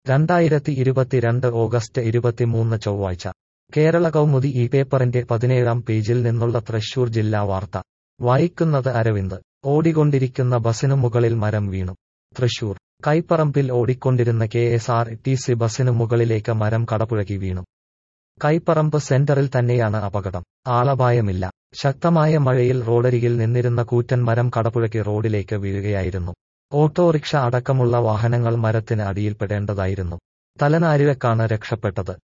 രണ്ടായിരത്തി ഇരുപത്തിരണ്ട് ഓഗസ്റ്റ് ഇരുപത്തിമൂന്ന് ചൊവ്വാഴ്ച കേരള കൗമുദി ഈ പേപ്പറിന്റെ പതിനേഴാം പേജിൽ നിന്നുള്ള തൃശൂർ ജില്ലാ വാർത്ത വായിക്കുന്നത് അരവിന്ദ് ഓടിക്കൊണ്ടിരിക്കുന്ന ബസിനു മുകളിൽ മരം വീണു തൃശൂർ കൈപ്പറമ്പിൽ ഓടിക്കൊണ്ടിരുന്ന K S R T C ബസിനു മുകളിലേക്ക് മരം കടപുഴകി വീണു കൈപ്പറമ്പ് സെന്ററിൽ തന്നെയാണ് അപകടം ആളപായമില്ല ശക്തമായ മഴയിൽ റോഡരികിൽ നിന്നിരുന്ന കൂറ്റൻ മരം കടപുഴകി റോഡിലേക്ക് വീഴുകയായിരുന്നു ഓട്ടോറിക്ഷ അടക്കമുള്ള വാഹനങ്ങൾ മരത്തിന് അടിയിൽപ്പെടേണ്ടതായിരുന്നു തലനാരിഴക്കാണ് രക്ഷപ്പെട്ടത്